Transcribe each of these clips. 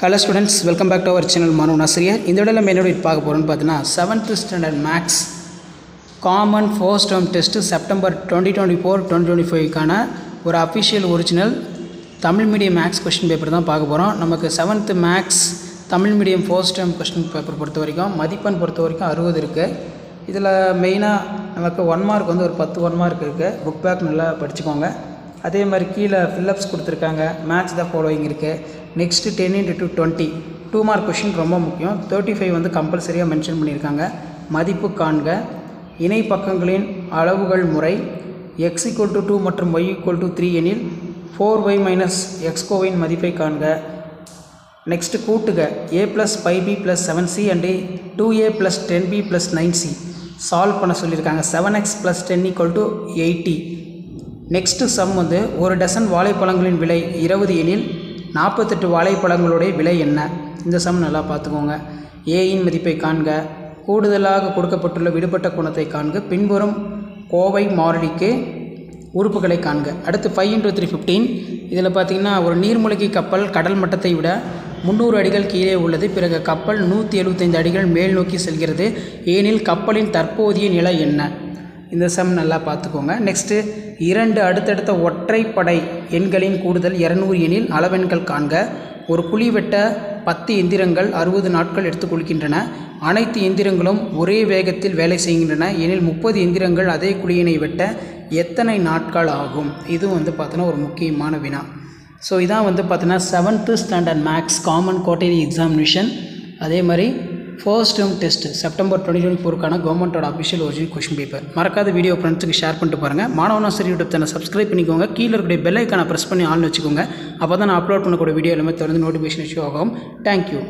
hello students welcome back to our channel மனு நஸ்ரியர் இந்த விட நம்ம என்னோட பார்க்க போகிறோம்னு பார்த்தீங்கன்னா seventh standard maths common force term test September twenty twenty four twenty twenty ஃபைவ்க்கான ஒரு official original Tamil medium maths question paper தான் பார்க்க போகிறோம் நமக்கு seventh maths Tamil medium fourth term question paper பொறுத்த வரைக்கும் மதிப்பெண் பொறுத்த வரைக்கும் அறுபது இருக்குது இதில் மெயினாக நமக்கு ஒன் மார்க் வந்து ஒரு பத்து ஒன் மார்க் இருக்குது புக் பேக் நல்லா படிச்சுக்கோங்க அதே மாதிரி கீழே ஃபில்லப்ஸ் கொடுத்துருக்காங்க மேட்ச் த ஃபாலோயிங் இருக்குது next ten into two twenty two mark question ரொம்ப முக்கியம் தேர்ட்டி ஃபைவ் வந்து கம்பல்சரியாக மென்ஷன் பண்ணியிருக்காங்க மதிப்பு காண்க இணை பக்கங்களின் அளவுகள் முறை எக்ஸ் ஈக்குவல் டு டூ மற்றும் ஒய் ஈக்குவல் டு த்ரீ எனில் ஃபோர் ஒய் மைனஸ் எக்ஸ் கோவின் மதிப்பை காண்க நெக்ஸ்ட்டு கூட்டுக A plus five B plus seven C and two A plus ten B plus nine C solve பண்ண சொல்லியிருக்காங்க seven x plus ten equal to eighty next sum வந்து ஒரு dozen வாழைப்பழங்களின் விலை இருபது எனில் நாற்பத்தெட்டு வாழைப்பழங்களுடைய விலை என்ன இந்த சம் நல்லா பார்த்துக்கோங்க ஏயின் மதிப்பை காண்க கூடுதலாக கொடுக்கப்பட்டுள்ள விடுபட்ட குணத்தை காண்க பின்புறம் கோவை மாறிலிக்கு உறுப்புகளை காண்க அடுத்து ஃபைவ் இன்டூ த்ரீ ஃபிஃப்டீன் இதில் பார்த்தீங்கன்னா ஒரு நீர்மூழ்கி கப்பல் கடல் மட்டத்தை விட முந்நூறு அடிகள் கீழே உள்ளது பிறகு கப்பல் நூற்றி எழுபத்தைந்து அடிகள் மேல் நோக்கி செல்கிறது ஏனில் கப்பலின் தற்போதைய நிலை என்ன இந்த சம் நல்லா பார்த்துக்கோங்க நெக்ஸ்ட்டு இரண்டு அடுத்தடுத்த ஒற்றைப்படை எண்களின் கூடுதல் இரநூறு எனில் அளவெண்கள் காண்க ஒரு குழி வெட்ட பத்து எந்திரங்கள் அறுபது நாட்கள் எடுத்துக்கொள்கின்றன அனைத்து எந்திரங்களும் ஒரே வேகத்தில் வேலை செய்கின்றன எனில் முப்பது எந்திரங்கள் அதே குழியினை வெட்ட எத்தனை நாட்கள் ஆகும் இதுவும் வந்து பார்த்தோன்னா ஒரு முக்கியமான வினா ஸோ இதான் வந்து பார்த்தீங்கன்னா seventh standard maths common quarterly examination அதே மாதிரி first term test September twenty twenty ஃபோருக்கான கவர்மெண்ட்டோட அஃபிஷியல் ஒரிஜினல் கொஷின் பேப்பர் மறக்காத வீடியோ ஃப்ரெண்ட்ஸுக்கு ஷேர் பண்ணிட்டு பாருங்கள் மாணவனா சரி யூடியூப் சேனல் சப்ஸ்கிரைப் பண்ணிக்கோங்க கீழே இருக்கக்கூடிய பெல் ஐக்கானை ப்ரெஸ் பண்ணி ஆன் வச்சுக்கோங்க அப்போ தான் நான் அப்லோட் பண்ணக்கூடிய வீடியோ எல்லாமே தொடர்ந்து நோட்டிஃபிகேஷன் இஷ்யூ ஆகும் thank you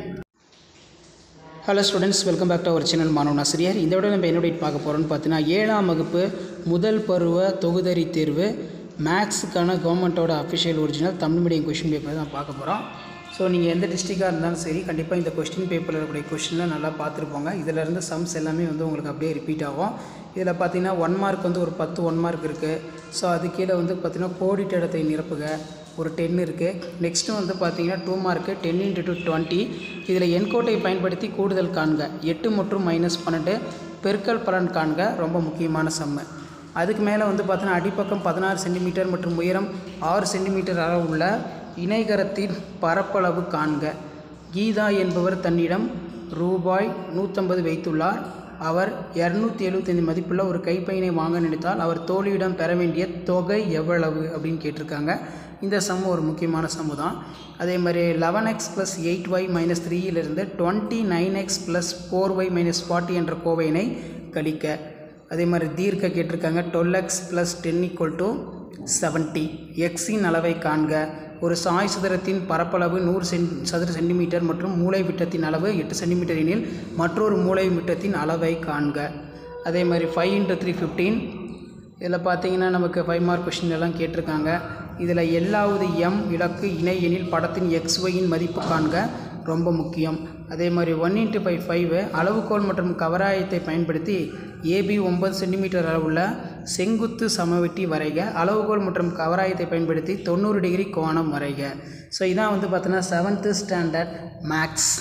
hello students welcome back to our channel மாணவ ஆசிரியர் இந்த விட நம்ம என்னோட பார்க்க போகிறோம்னு பார்த்தீங்கன்னா ஏழாம் வகுப்பு முதல் பருவ தொகுதறி தேர்வு மேக்ஸுக்கான கவர்மெண்ட்டோட official original Tamil medium question paper தான் பார்க்க போகிறோம் ஸோ நீங்கள் எந்த டிஸ்ட்ரிக்டாக இருந்தாலும் சரி கண்டிப்பாக இந்த கொஸ்டின் பேப்பரில் இருக்கக்கூடிய கொஷினில் நல்லா பார்த்துருப்போங்க இதிலேருந்து சம்ஸ் எல்லாமே வந்து உங்களுக்கு அப்படியே ரிப்பீட் ஆகும் இதில் பார்த்தீங்கன்னா ஒன் மார்க் வந்து ஒரு பத்து ஒன் மார்க் இருக்குது ஸோ அது கீழே வந்து பார்த்திங்கன்னா கோடிட்ட இடத்தை நிரப்புக ஒரு டென் இருக்குது நெக்ஸ்ட்டு வந்து பார்த்தீங்கன்னா two mark ten into two twenty இதில் என்கோட்டை பயன்படுத்தி கூடுதல் காண்க எட்டு மற்றும் மைனஸ் பன்னெண்டு பெருக்கல் பலன் காண்க ரொம்ப முக்கியமான சம்மு அதுக்கு மேலே வந்து பார்த்தீங்கன்னா அடிப்பக்கம் பதினாறு சென்டிமீட்டர் மற்றும் உயரம் ஆறு சென்டிமீட்டர் அளவு உள்ள இணைகரத்தின் பரப்பளவு காண்க கீதா என்பவர் தன்னிடம் ரூபாய் நூற்றம்பது வைத்துள்ளார் அவர் இரநூத்தி எழுபத்தைந்து மதிப்புள்ள ஒரு கைப்பையினை வாங்க நினைத்தால் அவர் தோழியிடம் பெற வேண்டிய தொகை எவ்வளவு அப்படின்னு கேட்டிருக்காங்க இந்த சம் ஒரு முக்கியமான சம்மு தான் அதே மாதிரி eleven x plus eight y minus த்ரீயிலிருந்து twenty nine x plus four y minus forty என்ற கோவையினை கழிக்க அதே மாதிரி தீர்க்க கேட்டிருக்காங்க twelve x plus ten equal to seventy எக்ஸின் அளவை காண்க ஒரு சாய் சதுரத்தின் பரப்பளவு நூறு சென் சதுர சென்டிமீட்டர் மற்றும் மூளை விட்டத்தின் அளவு எட்டு சென்டிமீட்டர் எனில் மற்றொரு மூளை விட்டத்தின் அளவை காண்க அதே மாதிரி ஃபைவ் இன்ட்டு த்ரீ ஃபிஃப்டீன் இதில் பார்த்தீங்கன்னா நமக்கு ஃபைவ் மார்க் கொஷின் எல்லாம் கேட்டிருக்காங்க இதில் எல்லாவது எம் இலக்கு இணை எனில் படத்தின் எக்ஸ் ஒயின் மதிப்பு காண்க ரொம்ப முக்கியம் அதே மாதிரி ஒன் இன்ட்டு ஃபைவ் ஃபைவ் அளவுகோல் மற்றும் கவராயத்தை பயன்படுத்தி ஏபி ஒன்பது சென்டிமீட்டர் அளவுள்ள செங்குத்து சமவெட்டி வரைக அளவுகோல் மற்றும் கவராயத்தை பயன்படுத்தி தொண்ணூறு டிகிரி கோணம் வரைக ஸோ இதான் வந்து பார்த்தோன்னா seventh standard maths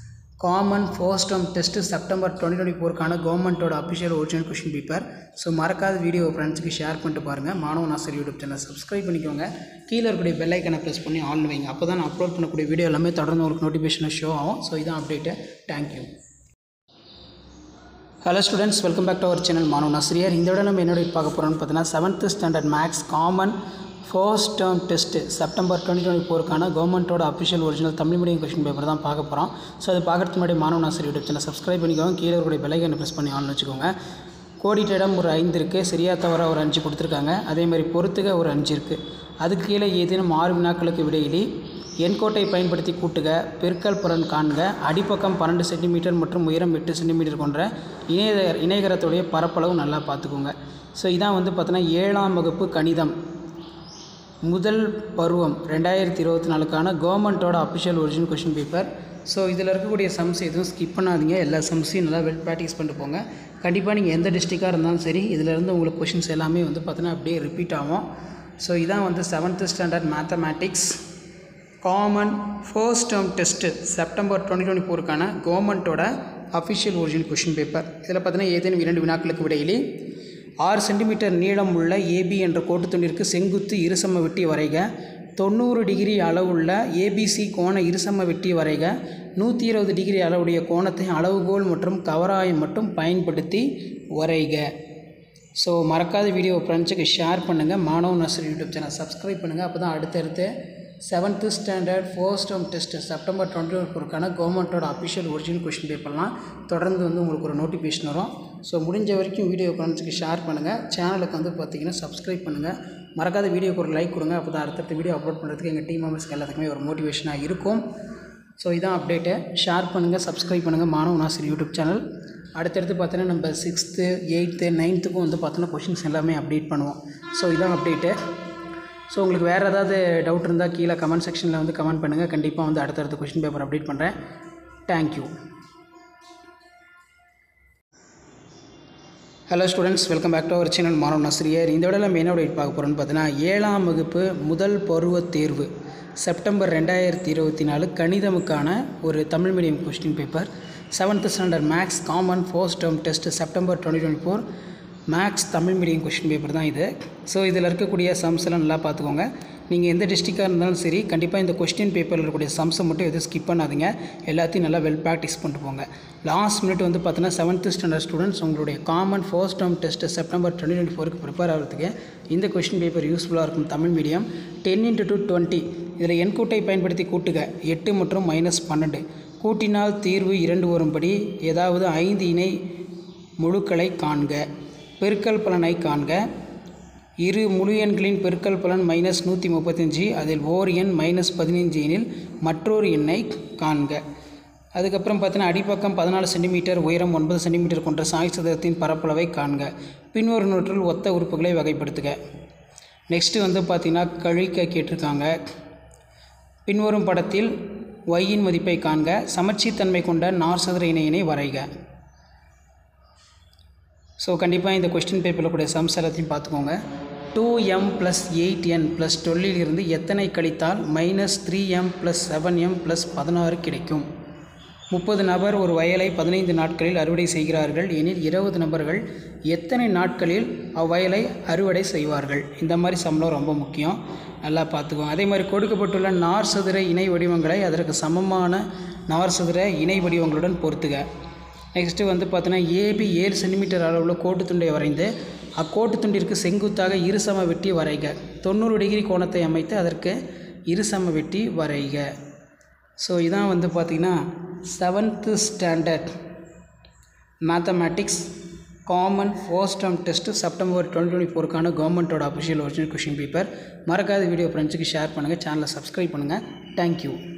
common first term test September twenty twenty ஃபோருக்கான கவர்மெண்ட்டோட official original question paper so மறக்காத வீடியோ ஃப்ரெண்ட்ஸுக்கு ஷேர் பண்ணிட்டு பாருங்கள் மாணவ நாசர் யூடியூப் சேனல் சப்ஸ்கிரைப் பண்ணிக்கோங்க கீழே இருக்கக்கூடிய பெல் ஐக்கனை ப்ரெஸ் பண்ணி ஆன் வைங்க அப்போ தான் நான் அப்லோட் பண்ணக்கூடிய வீடியோ எல்லாமே தொடர்ந்து உங்களுக்கு நோட்டிஃபிகேஷன் ஷோ ஆகும் ஸோ இதான் update thank you hello students welcome back to our channel மாணவ நாசிரியர் இந்த விட நம்ம என்னோட பார்க்க போகிறோம்னு பார்த்தீங்கன்னா seventh standard maths common first term test September twenty twenty ஃபோருக்கான கவர்மெண்ட்டோட official original Tamil medium question paper தான் பார்க்க போகிறோம் ஸோ அது பார்க்கறதுக்கு முன்னாடி மாணவ நாசர் யூடியூப் சேனல் சப்ஸ்கிரைப் பண்ணிக்கோங்க கீழே இருக்கக்கூடிய பெல்லைக்கனை ப்ரெஸ் பண்ணி ஆன் வச்சுக்கோங்க கோடிட்ட இடம் ஒரு ஐந்து இருக்குது சரியா தவிர ஒரு அஞ்சு கொடுத்துருக்காங்க அதே மாதிரி பொறுத்துக ஒரு அஞ்சு இருக்குது அதுக்கு கீழே ஏதேனும் ஆறு வினாக்களுக்கு விடையிலி எண்கோட்டை பயன்படுத்தி கூட்டுக பெருக்கல் புறன் காண்க அடிப்பக்கம் பன்னெண்டு சென்டிமீட்டர் மற்றும் உயரம் எட்டு சென்டிமீட்டர் கொண்ட இணைய இணையகரத்துடைய பரப்பளவு நல்லா பார்த்துக்கோங்க ஸோ இதான் வந்து பார்த்தோன்னா ஏழாம் வகுப்பு கணிதம் முதல் பருவம் ரெண்டாயிரத்தி இருபத்தி நாலுக்கான கவர்மெண்ட்டோட official original question paper so இதில் இருக்கக்கூடிய சம்ஸ் எதுவும் ஸ்கிப் பண்ணாதீங்க எல்லா சம்ஸையும் நல்லா வெல் ப்ராக்டிஸ் பண்ணிட்டு போங்க கண்டிப்பாக நீங்கள் எந்த டிஸ்ட்ரிக்டாக இருந்தாலும் சரி இதிலேருந்து உங்களுக்கு கொஷின்ஸ் எல்லாமே வந்து பார்த்தீங்கன்னா அப்படியே ரிப்பீட் ஆகும் ஸோ இதான் வந்து seventh standard mathematics common first term test September twenty twenty ஃபோருக்கான கவர்மெண்ட்டோட அஃபிஷியல் ஒரிஜினல் கொஷின் பேப்பர் இதில் பார்த்தீங்கன்னா ஏதேனும் இரண்டு வினாக்களுக்கு விடையிலே ஆறு சென்டிமீட்டர் நீளம் உள்ள ஏபி என்ற கோட்டுத்துண்டிற்கு செங்குத்து இருசம வெட்டி வரைக தொண்ணூறு டிகிரி அளவுள்ள ஏபிசி கோண இருசம வெட்டி வரைக நூற்றி இருபது டிகிரி அளவுடைய கோணத்தை அளவுகோல் மற்றும் கவராயம் மட்டும் பயன்படுத்தி வரைக ஸோ மறக்காத வீடியோ ஃப்ரெண்ட்ஸுக்கு ஷேர் பண்ணுங்கள் மாணவ நர்சரி யூடியூப் சேனல் சப்ஸ்கிரைப் பண்ணுங்கள் அப்போ தான் அடுத்தடுத்து seventh standard first term test September twenty ஃபோருக்கான கவர்மெண்ட்டோட அஃபிஷியல் ஒரிஜினல் கொஷின் பேப்பர்லாம் தொடர்ந்து வந்து உங்களுக்கு ஒரு நோட்டிஃபிகேஷன் வரும் ஸோ முடிஞ்ச வரைக்கும் வீடியோ ஃப்ரெண்ட்ஸுக்கு ஷேர் பண்ணுங்கள் சேனலுக்கு வந்து பார்த்தீங்கன்னா சப்ஸ்கிரைப் பண்ணுங்கள் மறக்காத வீடியோக்கு ஒரு லைக் கொடுங்க அப்போ தான் அடுத்தடுத்த வீடியோ அப்லோட் பண்ணுறதுக்கு எங்கள் டீம் மெம்பர்ஸ்க்கு எல்லாத்துக்குமே ஒரு மோட்டிவேஷனாக இருக்கும் ஸோ இதான் அப்டேட்டு ஷேர் பண்ணுங்கள் சப்ஸ்கிரைப் பண்ணுங்கள் மாணவ நாசர் யூடியூப் சேனல் அடுத்தடுத்து பார்த்தீங்கன்னா நம்ம சிக்ஸ்த்து எயித்து நைன்த்துக்கும் வந்து பார்த்தோன்னா கொஷின்ஸ் எல்லாமே அப்டேட் பண்ணுவோம் ஸோ இதான் அப்டேட்டு ஸோ உங்களுக்கு வேறு ஏதாவது டவுட் இருந்தால் கீழே கமெண்ட் செக்ஷனில் வந்து கமெண்ட் பண்ணுங்கள் கண்டிப்பாக வந்து அடுத்தடுத்த கொஷின் பேப்பர் அப்டேட் பண்ணுறேன் thank you hello students welcome back to our channel மாணவ நஸ்ரியர் இந்த விட நம்ம என்ன அப்டேட் பார்க்க போகிறோம்னு பார்த்தீங்கன்னா ஏழாம் வகுப்பு முதல் பருவ தேர்வு செப்டம்பர் ரெண்டாயிரத்தி இருபத்தி நாலு கணிதமுக்கான ஒரு Tamil medium question paper seventh standard maths common force term test September twenty twenty four maths Tamil medium question paper தான் இது ஸோ இதில் இருக்கக்கூடிய சம்ஸ் எல்லாம் நல்லா பார்த்துக்கோங்க நீங்கள் எந்த டிஸ்ட்ரிக்டாக இருந்தாலும் சரி கண்டிப்பாக இந்த கொஸ்டின் பேப்பரில் இருக்கக்கூடிய சம்ஸை மட்டும் எதுவும் ஸ்கிப் பண்ணாதீங்க எல்லாத்தையும் நல்லா வெல் ப்ராக்டிஸ் பண்ணிட்டு போங்க லாஸ்ட் மினிட் வந்து பார்த்தீங்கன்னா செவன்த்து ஸ்டாண்டர்ட் ஸ்டூடெண்ட்ஸ் உங்களுடைய common first term test September twenty twenty ஃபோருக்கு ப்ரிப்பேர் ஆகிறதுக்கு இந்த கொஸ்டின் பேப்பர் யூஸ்ஃபுல்லாக இருக்கும் Tamil medium ten into two twenty இதில் எண்கூட்டை பயன்படுத்தி கூட்டுக எட்டு மற்றும் மைனஸ் பன்னெண்டு கூட்டினால் தீர்வு இரண்டு வரும்படி ஏதாவது ஐந்து இணை முழுக்களை காண்க பெருக்கல் பலனை காண்க இரு முழு எண்களின் பெருக்கல் பலன் மைனஸ் நூற்றி முப்பத்தஞ்சு அதில் ஓர் எண் மைனஸ் பதினஞ்சு எனில் மற்றொரு எண்ணை காண்க அதுக்கப்புறம் பார்த்தீங்கன்னா அடிப்பக்கம் பதினாலு சென்டிமீட்டர் உயரம் ஒன்பது சென்டிமீட்டர் கொண்ட சாய் சதுரத்தின் பரப்பளவை காண்க பின்வரும் நூற்றில் ஒத்த உறுப்புகளை வகைப்படுத்துக நெக்ஸ்ட்டு வந்து பார்த்திங்கன்னா கழிக்க கேட்டிருக்காங்க பின்வரும் படத்தில் ஒய்யின் மதிப்பை காண்க சமச்சீர்த்தன்மை கொண்ட நார் சதுர இணையினை வரைக ஸோ கண்டிப்பாக இந்த கொஸ்டின் பேப்பரில் கூடிய சம்ஸ் எல்லாத்தையும் பார்த்துக்கோங்க two m plus eight n plus டுவெல்லிலிருந்து எத்தனை கழித்தால் minus three m plus seven m plus பதினாறு கிடைக்கும் முப்பது நபர் ஒரு வயலை பதினைந்து நாட்களில் அறுவடை செய்கிறார்கள் எனில் இருபது நபர்கள் எத்தனை நாட்களில் அவ்வயலை அறுவடை செய்வார்கள் இந்த மாதிரி சம்பளம் ரொம்ப முக்கியம் நல்லா பார்த்துக்கோங்க அதே மாதிரி கொடுக்கப்பட்டுள்ள நார் சதுர இணை வடிவங்களை அதற்கு சமமான நார் சதுர இணை வடிவங்களுடன் பொறுத்துக நெக்ஸ்ட்டு வந்து பார்த்தீங்கன்னா ஏபி ஏழு சென்டிமீட்டர் அளவில் கோட்டுத்துண்டை வரைந்து அக்கோட்டு துண்டிற்கு செங்குத்தாக இருசம வெட்டி வரைக தொண்ணூறு டிகிரி கோணத்தை அமைத்து அதற்கு இருசம வெட்டி வரைக ஸோ இதான் வந்து பார்த்திங்கன்னா seventh standard mathematics common first term test September twenty twenty ஃபோருக்கான கவர்மெண்ட்டோட அஃபிஷியல் ஒரிஜினல் கொஷின் பேப்பர் மறக்காத வீடியோ ஃப்ரெண்ட்ஸுக்கு ஷேர் பண்ணுங்கள் சேனலை சப்ஸ்கிரைப் பண்ணுங்கள் தேங்க்யூ